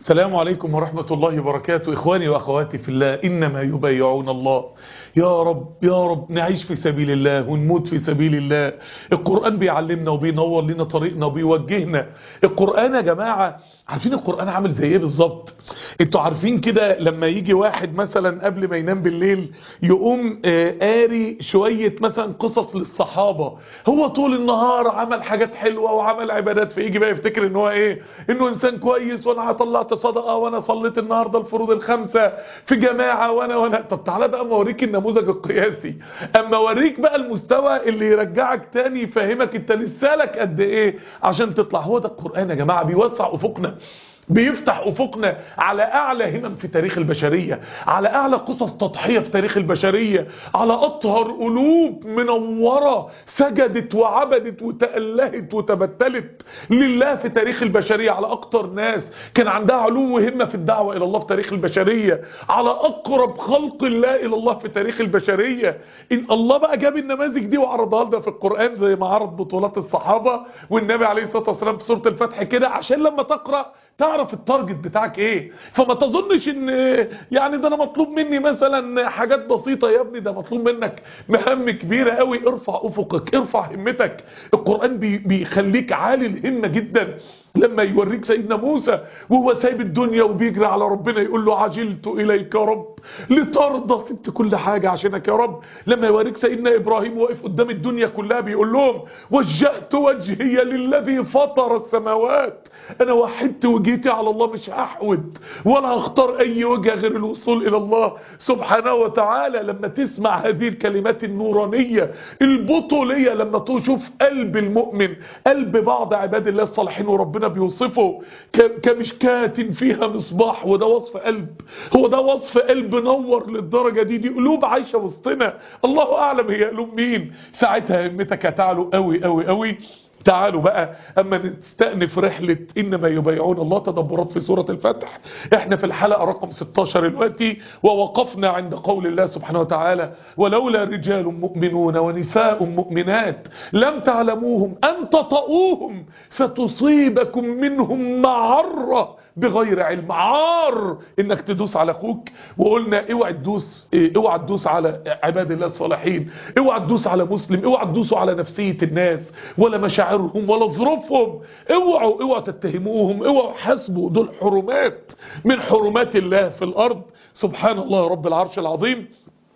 السلام عليكم ورحمة الله وبركاته إخواني وأخواتي في الله إنما يبايعون الله يا رب يا رب نعيش في سبيل الله ونموت في سبيل الله القرآن بيعلمنا وبينور لنا طريقنا وبيوجهنا القرآن يا جماعة عارفين القرآن عامل زي ايه بالظبط انتوا عارفين كده لما يجي واحد مثلا قبل ما ينام بالليل يقوم آه، قاري شوية مثلا قصص للصحابة هو طول النهار عمل حاجات حلوة وعمل عبادات فيجي بقى يفتكر ان هو ايه انه انسان كويس وانا طلعت صدقة وانا صليت النهاردة الفروض الخمسة في جماعة وانا وانا طب تعالى بقى اما اوريك النموذج القياسي اما اوريك بقى المستوى اللي يرجعك تاني يفهمك انت لسه لك قد ايه عشان تطلع هو ده القرآن يا جماعة بيوسع افقنا بيفتح افقنا على اعلى همم في تاريخ البشرية على اعلى قصص تضحية في تاريخ البشرية على اطهر قلوب منورة سجدت وعبدت وتألهت وتبتلت لله في تاريخ البشرية على اكتر ناس كان عندها علو همة في الدعوة الى الله في تاريخ البشرية على اقرب خلق الله الى الله في تاريخ البشرية ان الله بقى جاب النماذج دي وعرضها لنا في القرآن زي ما عرض بطولات الصحابة والنبي عليه الصلاة والسلام في سورة الفتح كده عشان لما تقرأ تعرف التارجت بتاعك ايه فما تظنش ان يعني ده انا مطلوب مني مثلا حاجات بسيطة يا ابني ده مطلوب منك مهام كبيرة قوي ارفع افقك ارفع همتك القرآن بي بيخليك عالي الهمة جدا لما يوريك سيدنا موسى وهو سايب الدنيا وبيجري على ربنا يقول له عجلت إليك يا رب لترضى سبت كل حاجة عشانك يا رب لما يوريك سيدنا إبراهيم واقف قدام الدنيا كلها بيقول لهم وجهت وجهي للذي فطر السماوات أنا وحدت وجيتي على الله مش هحود ولا هختار أي وجه غير الوصول إلى الله سبحانه وتعالى لما تسمع هذه الكلمات النورانية البطولية لما تشوف قلب المؤمن قلب بعض عباد الله الصالحين وربنا بيوصفه ك- كمشكاة فيها مصباح وده وصف قلب هو ده وصف قلب نور للدرجة دي دي قلوب عايشة وسطنا الله أعلم هي قلوب مين ساعتها همتك هتعلو قوي قوي قوي تعالوا بقى اما نستأنف رحلة انما يبايعون الله تدبرات في سورة الفتح احنا في الحلقة رقم 16 دلوقتي ووقفنا عند قول الله سبحانه وتعالى ولولا رجال مؤمنون ونساء مؤمنات لم تعلموهم ان تطؤوهم فتصيبكم منهم معرة بغير علم عار انك تدوس على اخوك وقلنا اوعى تدوس إيه، اوعى تدوس على عباد الله الصالحين اوعى تدوس على مسلم اوعى تدوسوا على نفسية الناس ولا مشاعرهم ولا ظروفهم اوعوا اوعوا تتهموهم اوعوا حاسبوا دول حرمات من حرمات الله في الارض سبحان الله رب العرش العظيم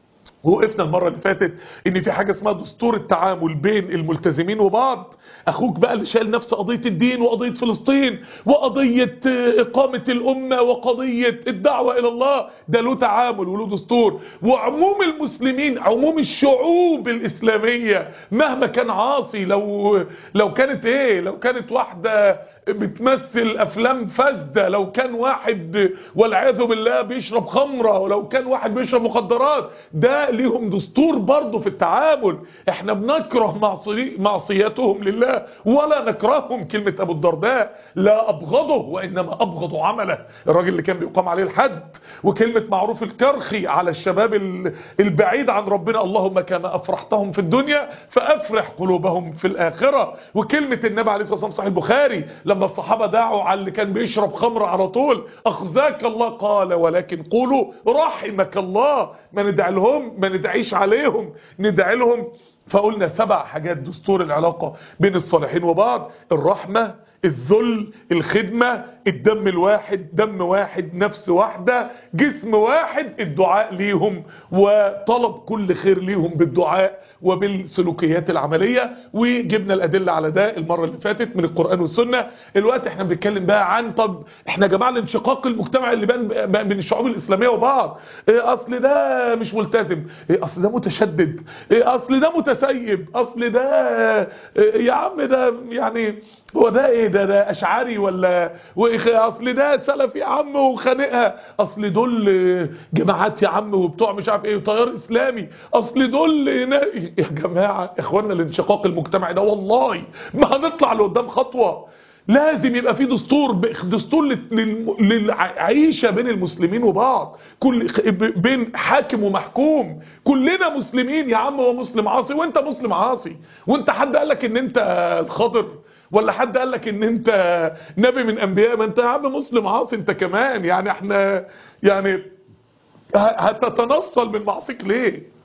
وقفنا المرة اللي فاتت ان في حاجة اسمها دستور التعامل بين الملتزمين وبعض اخوك بقى اللي شايل نفس قضية الدين وقضية فلسطين وقضية آه، اقامة الامة وقضية الدعوة الى الله ده له تعامل وله دستور وعموم المسلمين عموم الشعوب الاسلامية مهما كان عاصي لو لو كانت ايه لو كانت واحدة بتمثل افلام فاسدة لو كان واحد والعياذ بالله بيشرب خمرة ولو كان واحد بيشرب مخدرات ده ليهم دستور برضه في التعامل احنا بنكره معصي معصيتهم لله ولا نكرههم كلمة ابو الدرداء لا ابغضه وانما ابغض عمله الراجل اللي كان بيقام عليه الحد وكلمة معروف الكرخي على الشباب ال- البعيد عن ربنا اللهم كما افرحتهم في الدنيا فافرح قلوبهم في الاخرة وكلمة النبي عليه الصلاة والسلام صحيح البخاري لما الصحابة دعوا على اللي كان بيشرب خمر على طول اخزاك الله قال ولكن قولوا رحمك الله ما ندعي لهم ما ندعيش عليهم ندعي لهم فقلنا سبع حاجات دستور العلاقة بين الصالحين وبعض الرحمة الذل الخدمة الدم الواحد دم واحد نفس واحدة جسم واحد الدعاء ليهم وطلب كل خير ليهم بالدعاء وبالسلوكيات العملية وجبنا الأدلة على ده المرة اللي فاتت من القرآن والسنة الوقت احنا بنتكلم بقى عن طب احنا يا جماعة الانشقاق المجتمع اللي بين بين الشعوب الإسلامية وبعض ايه اصل ده مش ملتزم ايه اصل ده متشدد ايه اصل ده متسيب اصل ده إيه يا عم ده يعني هو ده ايه ده ده اشعري ولا وإخ- اصل ده سلفي يا عم وخانقها اصل دول آه، جماعات يا عم وبتوع مش عارف ايه وتيار اسلامي اصل دول نا- يا جماعه اخواننا الانشقاق المجتمعي ده والله ما هنطلع لقدام خطوه لازم يبقى في دستور ب- دستور لل- لل- للعيشه بين المسلمين وبعض كل خ- ب- بين حاكم ومحكوم كلنا مسلمين يا عم هو مسلم عاصي وانت مسلم عاصي وانت حد قال لك ان انت الخضر ولا حد قال لك ان انت نبي من انبياء ما انت يا عم مسلم عاصي انت كمان يعني احنا يعني هتتنصل من معصيك ليه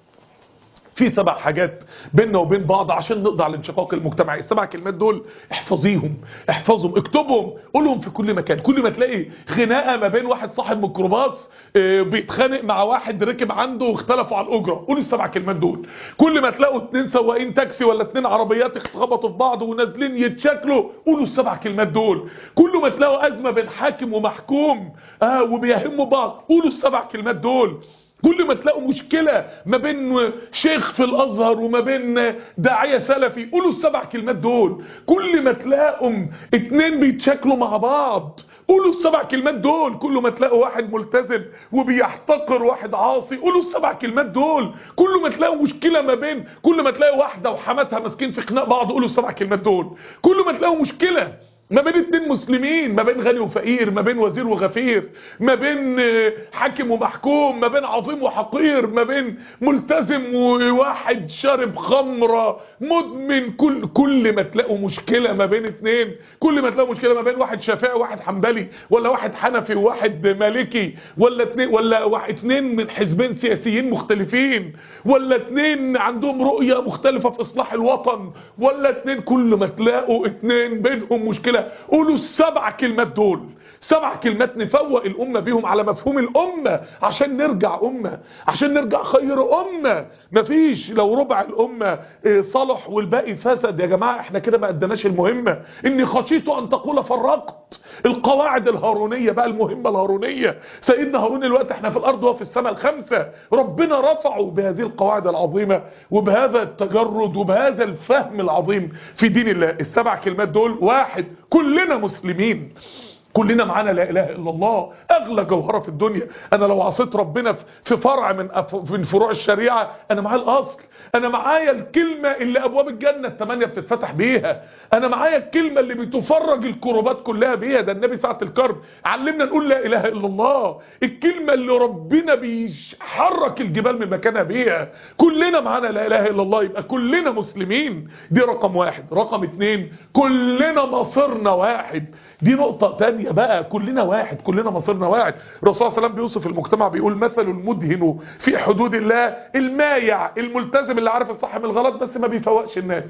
في سبع حاجات بيننا وبين بعض عشان نقضي على الانشقاق المجتمعي السبع كلمات دول احفظيهم احفظهم اكتبهم قولهم في كل مكان كل ما تلاقي خناقه ما بين واحد صاحب ميكروباص اه بيتخانق مع واحد ركب عنده واختلفوا على الاجره قولوا السبع كلمات دول كل ما تلاقوا اتنين سواقين تاكسي ولا اتنين عربيات اتخبطوا في بعض ونازلين يتشكلوا قولوا السبع كلمات دول كل ما تلاقوا ازمه بين حاكم ومحكوم اه وبيهموا بعض قولوا السبع كلمات دول كل ما تلاقوا مشكلة ما بين شيخ في الازهر وما بين داعية سلفي قولوا السبع كلمات دول كل ما تلاقوا اتنين بيتشكلوا مع بعض قولوا السبع كلمات دول كل ما تلاقوا واحد ملتزم وبيحتقر واحد عاصي قولوا السبع كلمات دول كل ما تلاقوا مشكلة ما بين كل ما تلاقوا واحدة وحماتها ماسكين في خناق بعض قولوا السبع كلمات دول كل ما تلاقوا مشكلة ما بين اتنين مسلمين ما بين غني وفقير ما بين وزير وغفير ما بين حاكم ومحكوم ما بين عظيم وحقير ما بين ملتزم وواحد شارب خمرة مدمن كل كل ما تلاقوا مشكلة ما بين اتنين كل ما تلاقوا مشكلة ما بين واحد شافعي وواحد حنبلي ولا واحد حنفي وواحد مالكي ولا اتنين ولا واحد اتنين من حزبين سياسيين مختلفين ولا اتنين عندهم رؤية مختلفة في اصلاح الوطن ولا اتنين كل ما تلاقوا اتنين بينهم مشكلة قولوا السبع كلمات دول سبع كلمات نفوق الأمة بيهم على مفهوم الأمة عشان نرجع أمة عشان نرجع خير أمة مفيش لو ربع الأمة صلح والباقي فسد يا جماعة احنا كده ما قدناش المهمة إني خشيت أن تقول فرقت القواعد الهارونية بقى المهمة الهارونية سيدنا هارون الوقت احنا في الأرض وفي السماء الخمسة ربنا رفعه بهذه القواعد العظيمة وبهذا التجرد وبهذا الفهم العظيم في دين الله السبع كلمات دول واحد كلنا مسلمين كلنا معانا لا اله الا الله اغلى جوهره في الدنيا انا لو عصيت ربنا في فرع من من فروع الشريعه انا معايا الاصل انا معايا الكلمه اللي ابواب الجنه الثمانيه بتتفتح بيها انا معايا الكلمه اللي بتفرج الكروبات كلها بيها ده النبي ساعه الكرب علمنا نقول لا اله الا الله الكلمه اللي ربنا بيحرك الجبال من مكانها بيها كلنا معانا لا اله الا الله يبقى كلنا مسلمين دي رقم واحد رقم اتنين كلنا مصيرنا واحد دي نقطه تانية بقى كلنا واحد كلنا مصيرنا واحد الرسول صلى الله عليه وسلم بيوصف المجتمع بيقول مثل المدهن في حدود الله المايع الملتزم اللي عارف الصح من الغلط بس ما بيفوقش الناس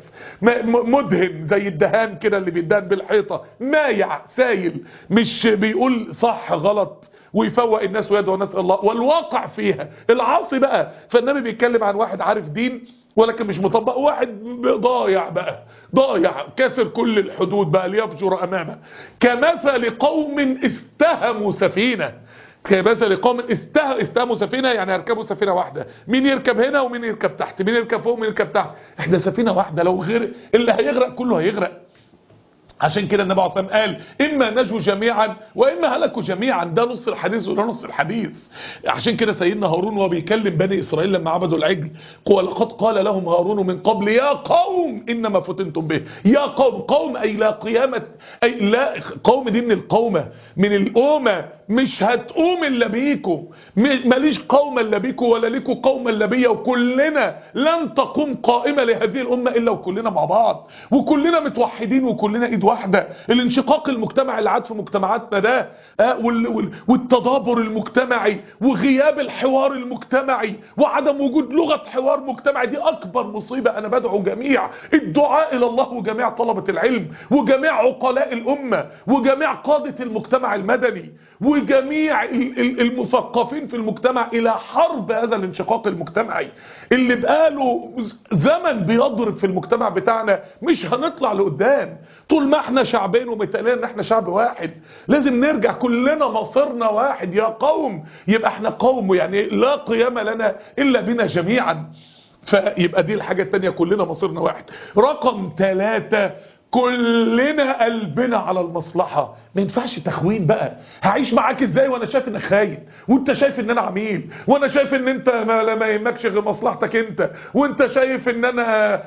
مدهن زي الدهان كده اللي بيدهن بالحيطة مايع سايل مش بيقول صح غلط ويفوق الناس ويدعو الناس الله والواقع فيها العاصي بقى فالنبي بيتكلم عن واحد عارف دين ولكن مش مطبق واحد ضايع بقى ضايع كسر كل الحدود بقى ليفجر امامه كمثل قوم استهموا سفينه كمثل قوم استه استهموا سفينه يعني يركبوا سفينه واحده مين يركب هنا ومين يركب تحت مين يركب فوق ومين يركب تحت احنا سفينه واحده لو غير اللي هيغرق كله هيغرق عشان كده النبي عليه الصلاه والسلام قال اما نجوا جميعا واما هلكوا جميعا ده نص الحديث وده نص الحديث عشان كده سيدنا هارون وهو بيكلم بني اسرائيل لما عبدوا العجل ولقد قال لهم هارون من قبل يا قوم انما فتنتم به يا قوم قوم اي لا قيامه اي لا قوم دي من القومه من الامه مش هتقوم الا بيكم ماليش قوم الا بيكم ولا ليكم قوم الا بيا وكلنا لن تقوم قائمه لهذه الامه الا وكلنا مع بعض وكلنا متوحدين وكلنا ايد واحده الانشقاق المجتمعي اللي عاد في مجتمعاتنا ده آه وال وال والتدابر المجتمعي وغياب الحوار المجتمعي وعدم وجود لغه حوار مجتمعي دي اكبر مصيبه انا بدعو جميع الدعاء الى الله وجميع طلبه العلم وجميع عقلاء الامه وجميع قاده المجتمع المدني وجميع المثقفين في المجتمع الى حرب هذا الانشقاق المجتمعي اللي بقاله زمن بيضرب في المجتمع بتاعنا مش هنطلع لقدام طول ما احنا شعبين ومتقالين ان احنا شعب واحد لازم نرجع كلنا مصيرنا واحد يا قوم يبقى احنا قوم يعني لا قيام لنا الا بنا جميعا فيبقى دي الحاجة التانية كلنا مصيرنا واحد رقم ثلاثة كلنا قلبنا على المصلحة ما ينفعش تخوين بقى هعيش معاك ازاي وانا شايف انك خاين وانت شايف ان انا عميل وانا شايف ان انت ما, ما يهمكش غير مصلحتك انت وانت شايف ان انا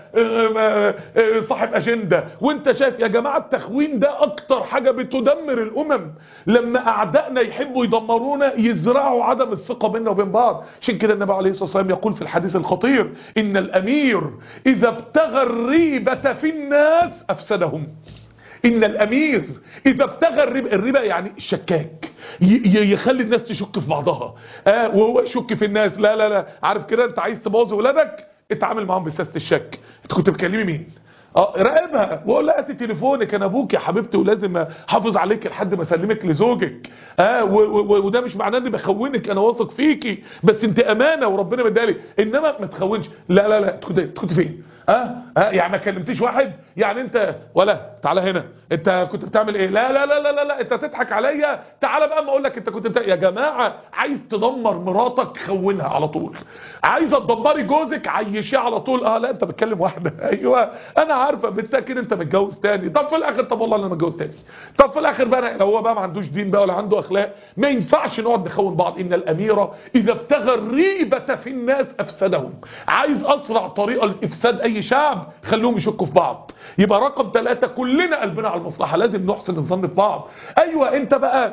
صاحب اجندة وانت شايف يا جماعة التخوين ده اكتر حاجة بتدمر الامم لما اعدائنا يحبوا يدمرونا يزرعوا عدم الثقة بيننا وبين بعض عشان كده النبي عليه الصلاة والسلام يقول في الحديث الخطير ان الامير اذا ابتغى الريبة في الناس افسدهم ان الامير اذا ابتغى الربا الربا يعني الشكاك ي- ي- يخلي الناس تشك في بعضها اه وهو يشك في الناس لا لا لا عارف كده انت عايز تبوظ ولادك اتعامل معاهم بسياسه الشك انت كنت بتكلمي مين اه راقبها وقول لها هاتي تليفونك انا ابوك يا حبيبتي ولازم احافظ عليك لحد ما اسلمك لزوجك اه و- و- وده مش معناه اني بخونك انا واثق فيكي بس انت امانه وربنا مدالي انما ما تخونش لا لا لا انت كنت أنت كنت فين اه اه يعني ما كلمتيش واحد يعني انت ولا تعالى هنا انت كنت بتعمل ايه لا لا لا لا لا, لا. انت تضحك عليا تعالى بقى ما اقول لك انت كنت بتاع يا جماعه عايز تدمر مراتك خونها على طول عايزه تدمري جوزك عيشيه على طول اه لا انت بتكلم واحده ايوه انا عارفه بالتاكيد انت متجوز تاني طب في الاخر طب والله انا متجوز تاني طب في الاخر بقى لو هو بقى ما عندوش دين بقى ولا عنده اخلاق ما ينفعش نقعد نخون بعض ان الاميره اذا ابتغى الريبه في الناس افسدهم عايز اسرع طريقه لافساد اي شعب خلوهم يشكوا في بعض يبقى رقم ثلاثة كلنا قلبنا على المصلحه لازم نحسن الظن في بعض ايوه انت بقى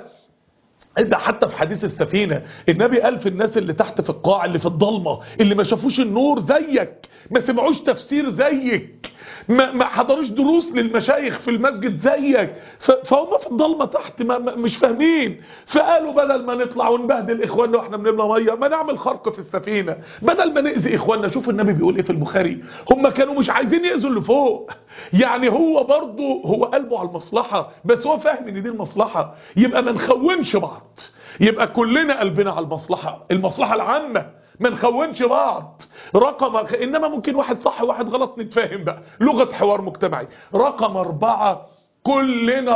ده حتى في حديث السفينة النبي قال في الناس اللي تحت في القاع اللي في الضلمة اللي ما شافوش النور زيك ما سمعوش تفسير زيك ما, ما حضروش دروس للمشايخ في المسجد زيك ف- فهم في الضلمة تحت ما ما مش فاهمين فقالوا بدل ما نطلع ونبهدل اخواننا واحنا بنملى ميه ما نعمل خرق في السفينة بدل ما نأذي اخواننا شوف النبي بيقول ايه في البخاري هم كانوا مش عايزين يأذوا اللي فوق يعني هو برضه هو قلبه على المصلحة بس هو فاهم ان دي المصلحة يبقى ما نخونش بعض يبقى كلنا قلبنا على المصلحة المصلحة العامة ما نخونش بعض رقم انما ممكن واحد صح وواحد غلط نتفاهم بقى لغة حوار مجتمعي رقم اربعة كلنا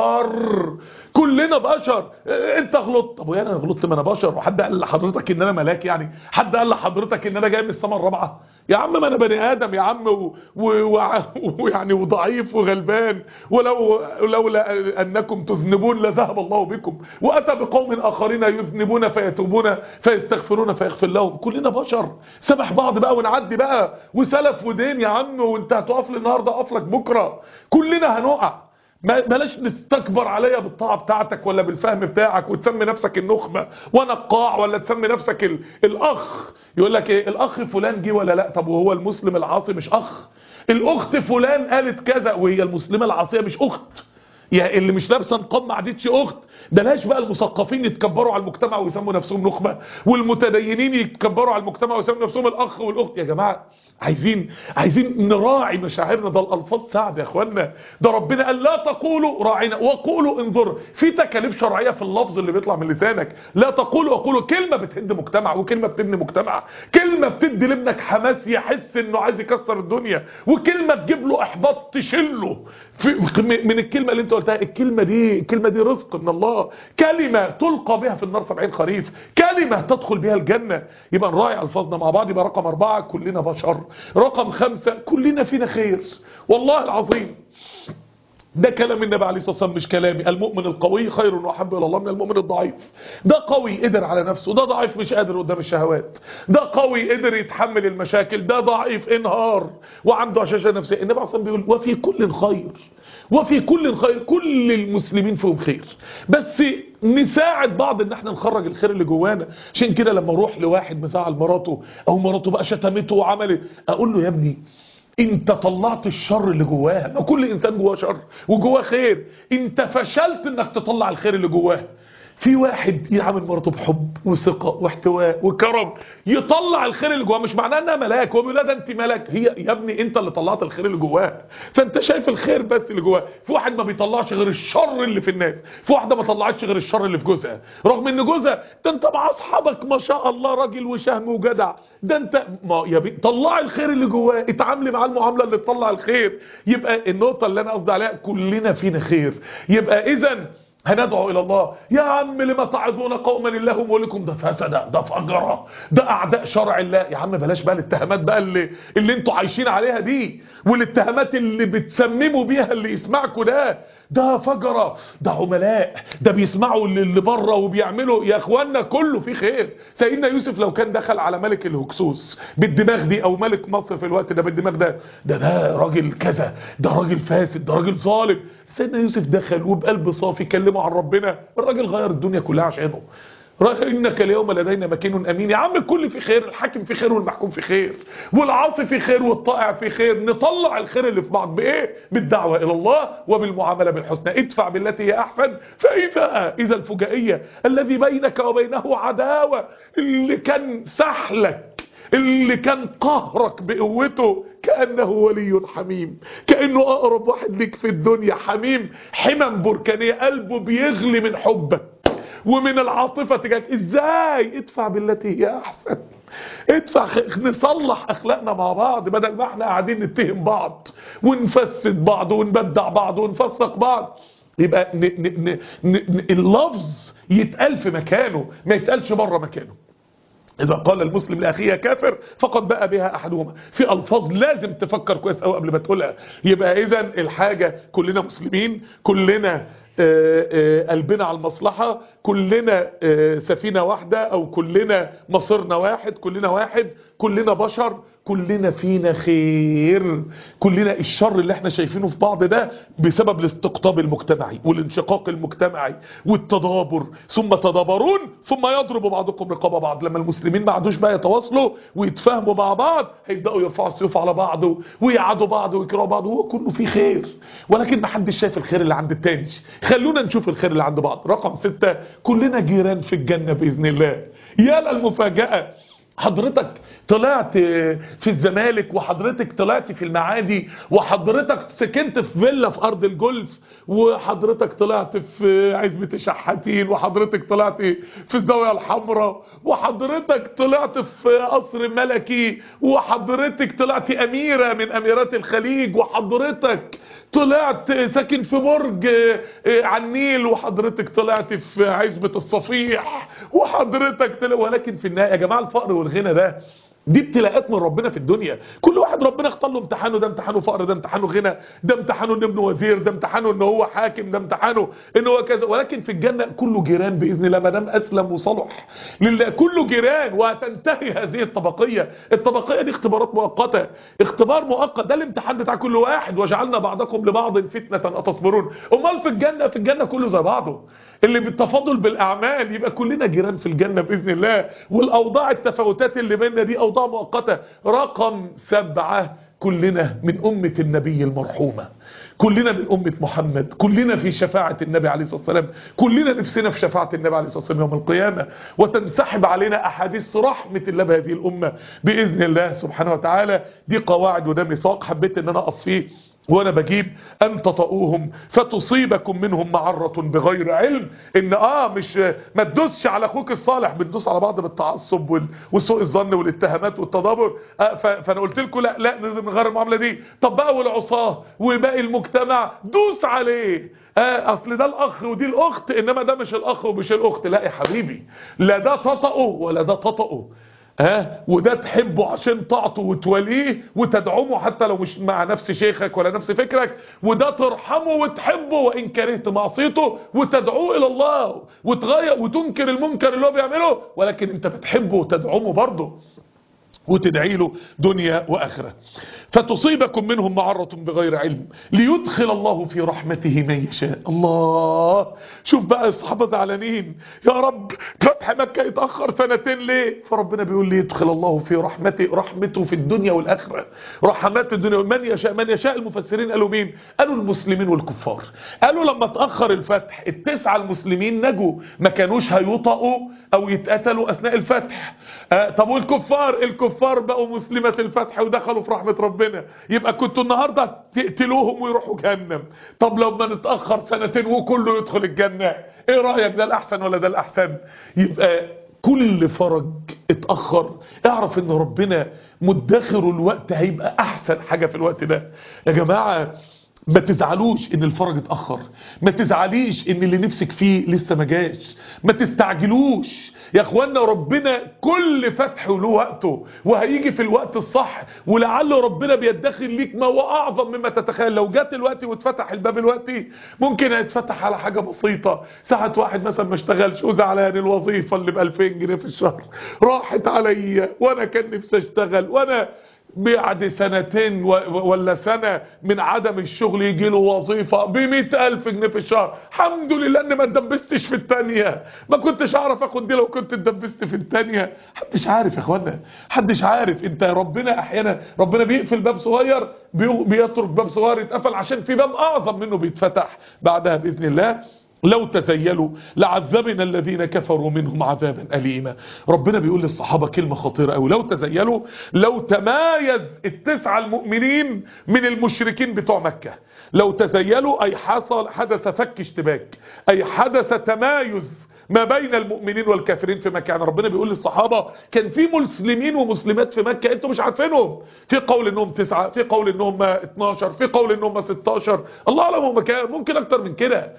بشر كلنا بشر اه، انت غلطت طب ويا انا غلطت ما انا بشر وحد قال لحضرتك ان انا ملاك يعني حد قال لحضرتك ان انا جاي من السماء الرابعه يا عم ما انا بني ادم يا عم و- و- وع- ويعني وضعيف وغلبان ولو لولا انكم تذنبون لذهب الله بكم واتى بقوم اخرين يذنبون فيتوبون فيستغفرون فيغفر لهم كلنا بشر سامح بعض بقى ونعدي بقى وسلف ودين يا عم وانت هتقف لي النهارده اقف لك بكره كلنا هنقع ما بلاش نستكبر عليا بالطاعه بتاعتك ولا بالفهم بتاعك وتسمي نفسك النخبه وانا القاع ولا تسمي نفسك ال... الاخ يقول لك ايه الاخ فلان جه ولا لا طب وهو المسلم العاصي مش اخ الاخت فلان قالت كذا وهي المسلمه العاصيه مش اخت يا اللي مش لابسه نقاب ما عادتش اخت بلاش بقى المثقفين يتكبروا على المجتمع ويسموا نفسهم نخبه والمتدينين يتكبروا على المجتمع ويسموا نفسهم الاخ والاخت يا جماعه عايزين عايزين نراعي مشاعرنا ده الالفاظ سعد يا اخوانا ده ربنا قال لا تقولوا راعينا وقولوا انظر في تكاليف شرعيه في اللفظ اللي بيطلع من لسانك لا تقولوا وقولوا كلمه بتهد مجتمع وكلمه بتبني مجتمع كلمه بتدي لابنك حماس يحس انه عايز يكسر الدنيا وكلمه تجيب له احباط تشله في من الكلمه اللي انت قلتها الكلمه دي الكلمه دي رزق من الله كلمه تلقى بها في النار 70 خريف كلمه تدخل بها الجنه يبقى نراعي الفاظنا مع بعض يبقى رقم أربعة كلنا بشر رقم خمسة كلنا فينا خير والله العظيم ده كلام النبي عليه الصلاه والسلام مش كلامي المؤمن القوي خير واحب الى الله من المؤمن الضعيف ده قوي قدر على نفسه ده ضعيف مش قادر قدام الشهوات ده قوي قدر يتحمل المشاكل ده ضعيف انهار وعنده هشاشه نفسيه النبي عليه الصلاه والسلام بيقول وفي كل خير وفي كل خير كل المسلمين فيهم خير بس نساعد بعض ان احنا نخرج الخير اللي جوانا عشان كده لما اروح لواحد مزعل مراته او مراته بقى شتمته وعملت اقول له يا ابني انت طلعت الشر اللي جواها ما كل انسان جواه شر وجواه خير انت فشلت انك تطلع الخير اللي جواه في واحد يعامل مراته بحب وثقة واحتواء وكرم يطلع الخير اللي جواه مش معناه انها ملاك هو بيقول لها ده انت ملاك هي يا ابني انت اللي طلعت الخير اللي جواها فانت شايف الخير بس اللي جواه في واحد ما بيطلعش غير الشر اللي في الناس في واحده ما طلعتش غير الشر اللي في جوزها رغم ان جوزها ده انت مع اصحابك ما شاء الله راجل وشهم وجدع ده انت ما يا بي طلعي الخير اللي جواه اتعاملي مع المعامله اللي تطلع الخير يبقى النقطه اللي انا قصدي عليها كلنا فينا خير يبقى اذا هندعو الى الله يا عم لما تعظون قوما الله مولكم ده فسده ده فجره ده اعداء شرع الله يا عم بلاش بقى الاتهامات بقى اللي اللي انتوا عايشين عليها دي والاتهامات اللي بتسمموا بيها اللي يسمعكوا ده ده فجره ده عملاء ده بيسمعوا اللي اللي بره وبيعملوا يا اخوانا كله في خير سيدنا يوسف لو كان دخل على ملك الهكسوس بالدماغ دي او ملك مصر في الوقت ده بالدماغ ده ده ده راجل كذا ده راجل فاسد ده راجل ظالم سيدنا يوسف دخل وبقلب صافي كلمه عن ربنا الراجل غير الدنيا كلها عشانه انك اليوم لدينا مكين امين يا عم الكل في خير الحاكم في خير والمحكوم في خير والعاصي في خير والطائع في خير نطلع الخير اللي في بعض بايه بالدعوه الى الله وبالمعامله بالحسنى ادفع بالتي هي احسن فاذا اذا الفجائيه الذي بينك وبينه عداوه اللي كان سحلك اللي كان قهرك بقوته كأنه ولي حميم كأنه أقرب واحد ليك في الدنيا حميم حمم بركانية قلبه بيغلي من حبك ومن العاطفة تجاهك ازاي ادفع بالتي هي احسن ادفع نصلح اخلاقنا مع بعض بدل ما احنا قاعدين نتهم بعض ونفسد بعض ونبدع بعض ونفسق بعض يبقى ن ن ن ن اللفظ يتقال في مكانه ما يتقالش بره مكانه إذا قال المسلم لأخيه كافر فقد بقى بها أحدهما في ألفاظ لازم تفكر كويس أو قبل ما تقولها يبقى إذا الحاجة كلنا مسلمين كلنا قلبنا على المصلحة كلنا سفينة واحدة أو كلنا مصيرنا واحد كلنا واحد كلنا بشر كلنا فينا خير كلنا الشر اللي احنا شايفينه في بعض ده بسبب الاستقطاب المجتمعي والانشقاق المجتمعي والتدابر ثم تدابرون ثم يضرب بعضكم رقاب بعض لما المسلمين ما عادوش بقى يتواصلوا ويتفاهموا مع بعض هيبداوا يرفعوا السيوف على بعض ويعادوا بعض ويكرهوا بعض وهو كله فيه خير ولكن ما حدش شايف الخير اللي عند التاني خلونا نشوف الخير اللي عند بعض رقم ستة كلنا جيران في الجنة بإذن الله يا للمفاجأة حضرتك طلعت في الزمالك وحضرتك طلعت في المعادي وحضرتك سكنت في فيلا في ارض الجولف وحضرتك طلعت في عزبة الشحاتين وحضرتك طلعت في الزاوية الحمراء وحضرتك طلعت في قصر ملكي وحضرتك طلعت اميرة من اميرات الخليج وحضرتك طلعت ساكن في برج على النيل وحضرتك طلعت في عزبة الصفيح وحضرتك طلع ولكن في النهاية يا جماعة الفقر والغنى ده دي ابتلاءات من ربنا في الدنيا كل واحد ربنا اختار له امتحانه ده امتحانه فقر ده امتحانه غنى ده امتحانه ان ابنه وزير ده امتحانه ان هو حاكم ده امتحانه ان هو كذا ولكن في الجنه كله جيران باذن الله ما دام اسلم وصلح لله كله جيران وهتنتهي هذه الطبقيه الطبقيه دي اختبارات مؤقته اختبار مؤقت ده الامتحان بتاع كل واحد وجعلنا بعضكم لبعض فتنه اتصبرون امال في الجنه في الجنه كله زي بعضه اللي بالتفاضل بالاعمال يبقى كلنا جيران في الجنه باذن الله والاوضاع التفاوتات اللي بيننا دي اوضاع مؤقته رقم سبعة كلنا من أمة النبي المرحومة كلنا من أمة محمد كلنا في شفاعة النبي عليه الصلاة والسلام كلنا نفسنا في شفاعة النبي عليه الصلاة والسلام يوم القيامة وتنسحب علينا أحاديث رحمة الله بهذه الأمة بإذن الله سبحانه وتعالى دي قواعد وده ميثاق حبيت ان انا اقف فيه وانا بجيب ان تطؤوهم فتصيبكم منهم معرة بغير علم ان اه مش ما تدوسش على اخوك الصالح بندوس على بعض بالتعصب وسوء الظن والاتهامات والتدابر آه فانا قلت لكم لا لا لازم نغير المعامله دي طب بقى والعصاه وباقي المجتمع دوس عليه آه اصل ده الاخ ودي الاخت انما ده مش الاخ ومش الاخت لا يا حبيبي لا ده تطأه ولا ده تطأه ها وده تحبه عشان تعطه وتوليه وتدعمه حتى لو مش مع نفس شيخك ولا نفس فكرك وده ترحمه وتحبه وان كرهت معصيته وتدعوه الى الله وتغير وتنكر المنكر اللي هو بيعمله ولكن انت بتحبه وتدعمه برضه وتدعي له دنيا واخره فتصيبكم منهم معرة بغير علم ليدخل الله في رحمته من يشاء الله شوف بقى الصحابة زعلانين يا رب فتح مكة يتأخر سنتين ليه فربنا بيقول لي يدخل الله في رحمته رحمته في الدنيا والآخرة رحمات الدنيا من يشاء من يشاء المفسرين قالوا مين قالوا المسلمين والكفار قالوا لما تأخر الفتح التسعة المسلمين نجوا ما كانوش هيطأوا او يتقتلوا اثناء الفتح آه طب والكفار الكفار بقوا مسلمة الفتح ودخلوا في رحمة ربنا ربنا يبقى كنتوا النهاردة تقتلوهم ويروحوا جهنم طب لو ما نتأخر سنتين وكله يدخل الجنة ايه رأيك ده الأحسن ولا ده الأحسن يبقى كل فرج اتأخر اعرف ان ربنا مدخر الوقت هيبقى احسن حاجة في الوقت ده يا جماعة ما تزعلوش ان الفرج اتأخر ما تزعليش ان اللي نفسك فيه لسه ما جاش ما تستعجلوش يا اخوانا ربنا كل فتح له وقته وهيجي في الوقت الصح ولعل ربنا بيدخل ليك ما هو اعظم مما تتخيل لو جات الوقت واتفتح الباب الوقتي ممكن هيتفتح على حاجة بسيطة ساعة واحد مثلا ما اشتغلش وزعلان الوظيفة اللي ب 2000 جنيه في الشهر راحت عليا وانا كان نفسي اشتغل وانا بعد سنتين ولا سنة من عدم الشغل يجي له وظيفة بمئة ألف جنيه في الشهر الحمد لله ان ما اتدبستش في التانية ما كنتش اعرف اخد دي لو كنت اتدبست في التانية حدش عارف يا اخوانا حدش عارف انت ربنا احيانا ربنا بيقفل باب صغير بيترك باب صغير يتقفل عشان في باب اعظم منه بيتفتح بعدها باذن الله لو تزيلوا لعذبنا الذين كفروا منهم عذابا أليما ربنا بيقول للصحابة كلمة خطيرة أو لو تزيلوا لو تمايز التسعة المؤمنين من المشركين بتوع مكة لو تزيلوا أي حصل حدث فك اشتباك أي حدث تمايز ما بين المؤمنين والكافرين في مكة يعني ربنا بيقول للصحابة كان في مسلمين ومسلمات في مكة انتوا مش عارفينهم في قول انهم تسعة في قول انهم 12 في قول انهم 16 الله اعلم هم كام ممكن اكتر من كده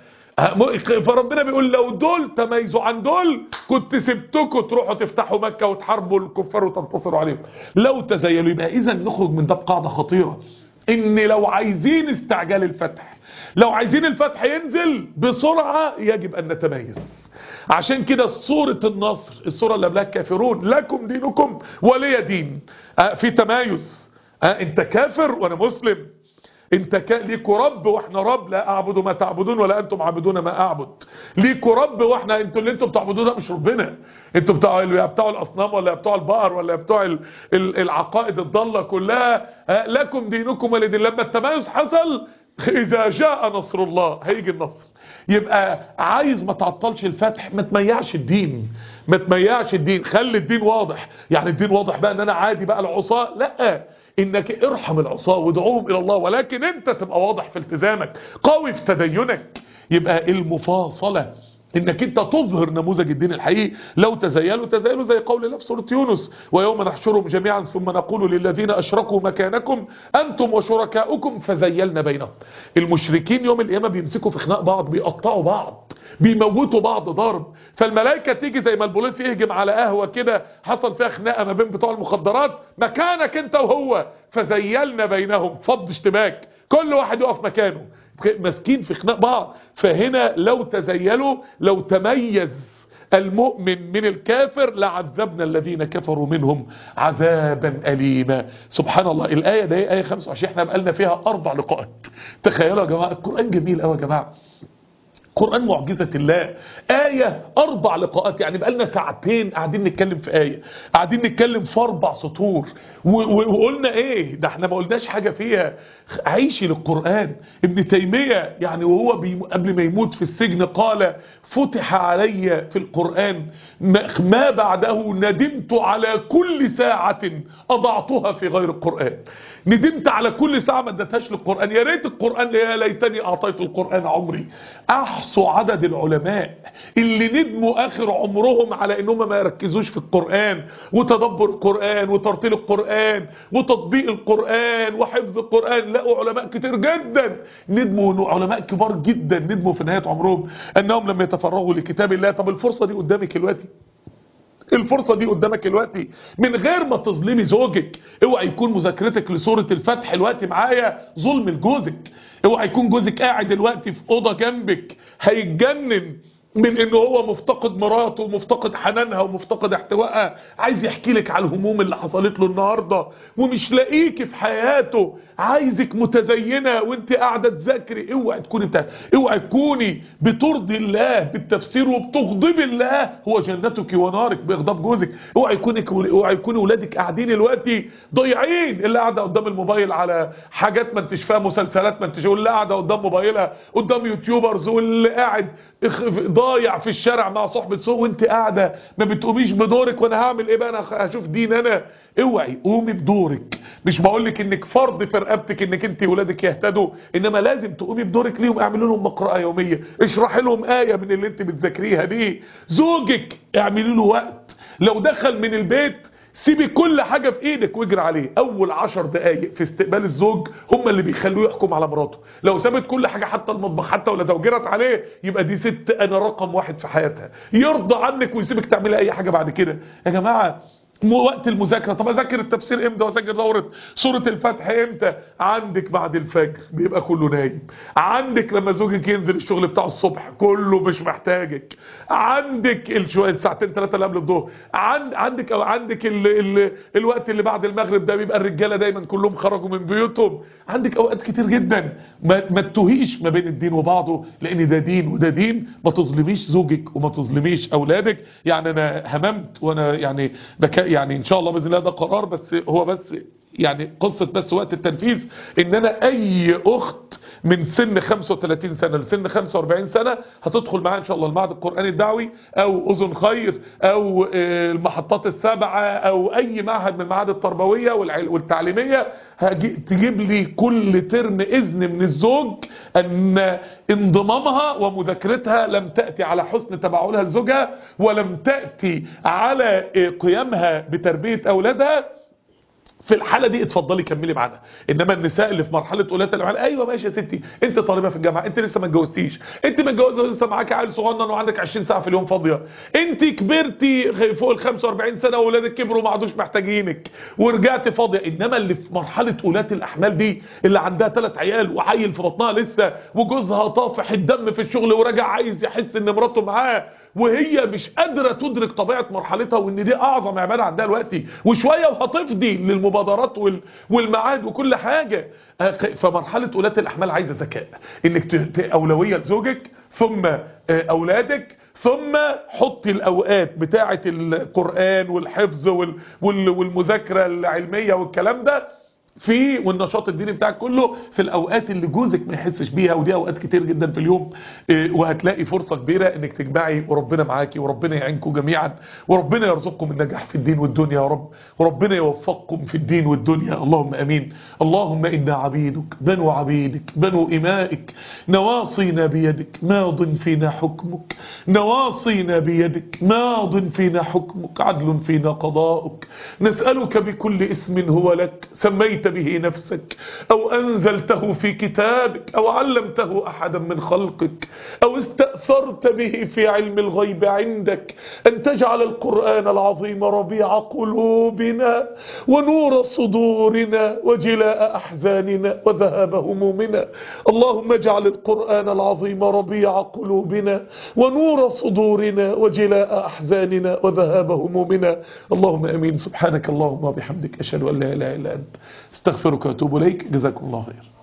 فربنا بيقول لو دول تميزوا عن دول كنت سبتكم تروحوا تفتحوا مكة وتحاربوا الكفار وتنتصروا عليهم لو تزيلوا يبقى اذا نخرج من ده بقاعدة خطيرة ان لو عايزين استعجال الفتح لو عايزين الفتح ينزل بسرعة يجب ان نتميز عشان كده سورة النصر السورة اللي قبلها الكافرون لكم دينكم ولي دين في تمايز انت كافر وانا مسلم انت ك... ليكوا رب واحنا رب لا اعبد ما تعبدون ولا انتم عابدون ما اعبد ليكوا رب واحنا انتوا اللي انتم بتعبدوه ده مش ربنا انتوا بتاع بتوع الاصنام ولا بتوع البقر ولا بتوع ال... ال... العقائد الضاله كلها لكم دينكم ولي دين لما التمايز حصل اذا جاء نصر الله هيجي النصر يبقى عايز ما تعطلش الفتح ما تميعش الدين ما تميعش الدين خلي الدين واضح يعني الدين واضح بقى ان انا عادي بقى العصاه لا انك ارحم العصاه وادعوهم الى الله ولكن انت تبقى واضح في التزامك قوي في تدينك يبقى المفاصله انك انت تظهر نموذج الدين الحقيقي لو تزيلوا تزيلوا زي قول الله في سوره يونس ويوم نحشرهم جميعا ثم نقول للذين اشركوا مكانكم انتم وشركاؤكم فزيلنا بينهم المشركين يوم القيامه بيمسكوا في خناق بعض بيقطعوا بعض بيموتوا بعض ضرب فالملائكه تيجي زي ما البوليس يهجم على قهوه كده حصل فيها خناقه ما بين بتوع المخدرات مكانك انت وهو فزيلنا بينهم فض اشتباك كل واحد يقف مكانه ماسكين في خناق بعض فهنا لو تزيلوا لو تميز المؤمن من الكافر لعذبنا الذين كفروا منهم عذابا أليما سبحان الله الآية ده آية 25 احنا بقالنا فيها أربع لقاءات تخيلوا يا جماعة القرآن جميل قوي يا جماعة قرآن معجزة الله آية أربع لقاءات يعني بقالنا ساعتين قاعدين نتكلم في آية قاعدين نتكلم في أربع سطور وقلنا إيه ده احنا ما قلناش حاجة فيها عيشي للقرآن ابن تيمية يعني وهو قبل ما يموت في السجن قال فتح علي في القرآن ما بعده ندمت على كل ساعة أضعتها في غير القرآن ندمت على كل ساعة ما ادتهاش للقرآن يا ريت القرآن يا ليتني أعطيت القرآن عمري أحصوا عدد العلماء اللي ندموا آخر عمرهم على إنهم ما يركزوش في القرآن وتدبر القرآن وترتيل القرآن وتطبيق القرآن وحفظ القرآن لقوا علماء كتير جدا ندموا علماء كبار جدا ندموا في نهاية عمرهم أنهم لم يتفرغوا لكتاب الله طب الفرصة دي قدامك دلوقتي الفرصة دي قدامك دلوقتي من غير ما تظلمي زوجك اوعى يكون مذاكرتك لسورة الفتح الوقت معايا ظلم لجوزك اوعى يكون جوزك قاعد دلوقتي في أوضة جنبك هيتجنن من انه هو مفتقد مراته ومفتقد حنانها ومفتقد احتوائها عايز يحكي لك على الهموم اللي حصلت له النهارده ومش لاقيكي في حياته عايزك متزينه وانت قاعده تذاكري اوعي تكوني بتاع اوعي تكوني بترضي الله بالتفسير وبتغضبي الله هو جنتك ونارك باغضاب جوزك اوعي يكونك اوعي يكون اولادك قاعدين دلوقتي ضايعين اللي قاعده قدام الموبايل على حاجات ما انتش فاهمه مسلسلات ما انتش واللي قاعده قدام موبايلها قدام يوتيوبرز واللي قاعد ضايع في الشارع مع صحبة سوء وانت قاعدة ما بتقوميش بدورك وانا هعمل ايه بقى انا هشوف دين انا اوعي قومي بدورك مش بقولك انك فرض في رقبتك انك انت ولادك يهتدوا انما لازم تقومي بدورك ليهم اعملوا لهم مقرأة يومية اشرحي لهم آية من اللي انت بتذاكريها دي زوجك اعملي له وقت لو دخل من البيت سيبي كل حاجة في ايدك واجري عليه اول عشر دقايق في استقبال الزوج هم اللي بيخلوه يحكم على مراته لو سابت كل حاجة حتى المطبخ حتى ولا توجرت عليه يبقى دي ست انا رقم واحد في حياتها يرضى عنك ويسيبك تعملي اي حاجة بعد كده يا جماعة م- وقت المذاكرة طب اذاكر التفسير امتى واذاكر دورة سورة الفتح امتى عندك بعد الفجر بيبقى كله نايم عندك لما زوجك ينزل الشغل بتاعه الصبح كله مش محتاجك عندك الشوية ساعتين ثلاثة اللي قبل الظهر عند عندك او عندك ال ال الوقت اللي بعد المغرب ده بيبقى الرجالة دايما كلهم خرجوا من بيوتهم عندك اوقات كتير جدا ما, ما تتوهيش ما بين الدين وبعضه لان ده دين وده دين ما تظلميش زوجك وما تظلميش اولادك يعني انا هممت وانا يعني بك يعني ان شاء الله باذن الله ده قرار بس هو بس يعني قصة بس وقت التنفيذ ان انا اي اخت من سن 35 سنة لسن 45 سنة هتدخل معايا ان شاء الله المعهد القرآني الدعوي او اذن خير او آه، المحطات السبعة او اي معهد من المعاهد التربوية والع- والتعليمية هجي- تجيب لي كل ترم اذن من الزوج ان انضمامها ومذاكرتها لم تأتي على حسن تبعلها لزوجها ولم تأتي على آه، قيامها بتربية اولادها في الحالة دي اتفضلي كملي معانا انما النساء اللي في مرحلة اولاد العمال ايوه ماشي يا ستي انت طالبة في الجامعة انت لسه ما اتجوزتيش انت متجوزة ولسه معاكي عيل صغنن وعندك 20 ساعة في اليوم فاضية انت كبرتي فوق ال 45 سنة واولادك كبروا ما عادوش محتاجينك ورجعت فاضية انما اللي في مرحلة اولاد الاحمال دي اللي عندها ثلاث عيال وعيل في بطنها لسه وجوزها طافح الدم في الشغل وراجع عايز يحس ان مراته معاه وهي مش قادرة تدرك طبيعة مرحلتها وان دي اعظم عبادة عندها دلوقتي وشوية وهتفضي للمبادرات وال- والمعاد وكل حاجة آه، فمرحلة ولاة الاحمال عايزة ذكاء انك ت- ت- اولوية لزوجك ثم آه، اولادك ثم حطي الاوقات بتاعة القرآن والحفظ وال- وال- والمذاكرة العلمية والكلام ده في والنشاط الديني بتاعك كله في الاوقات اللي جوزك ما يحسش بيها ودي اوقات كتير جدا في اليوم إيه، وهتلاقي فرصة كبيرة انك تجمعي وربنا معاكي وربنا يعينكم جميعا وربنا يرزقكم النجاح في الدين والدنيا يا رب وربنا يوفقكم في الدين والدنيا اللهم امين اللهم انا عبيدك بنو عبيدك بنو امائك نواصينا بيدك ماض فينا حكمك نواصينا بيدك ماض فينا حكمك عدل فينا قضاؤك نسألك بكل اسم هو لك سميت به نفسك أو أنزلته في كتابك أو علمته أحدا من خلقك أو استأثرت به في علم الغيب عندك أن تجعل القرآن العظيم ربيع قلوبنا ونور صدورنا وجلاء أحزاننا وذهاب همومنا اللهم اجعل القرآن العظيم ربيع قلوبنا ونور صدورنا وجلاء أحزاننا وذهاب همومنا اللهم أمين سبحانك اللهم وبحمدك أشهد أن لا إله إلا أنت استغفرك وأتوب إليك جزاكم الله خير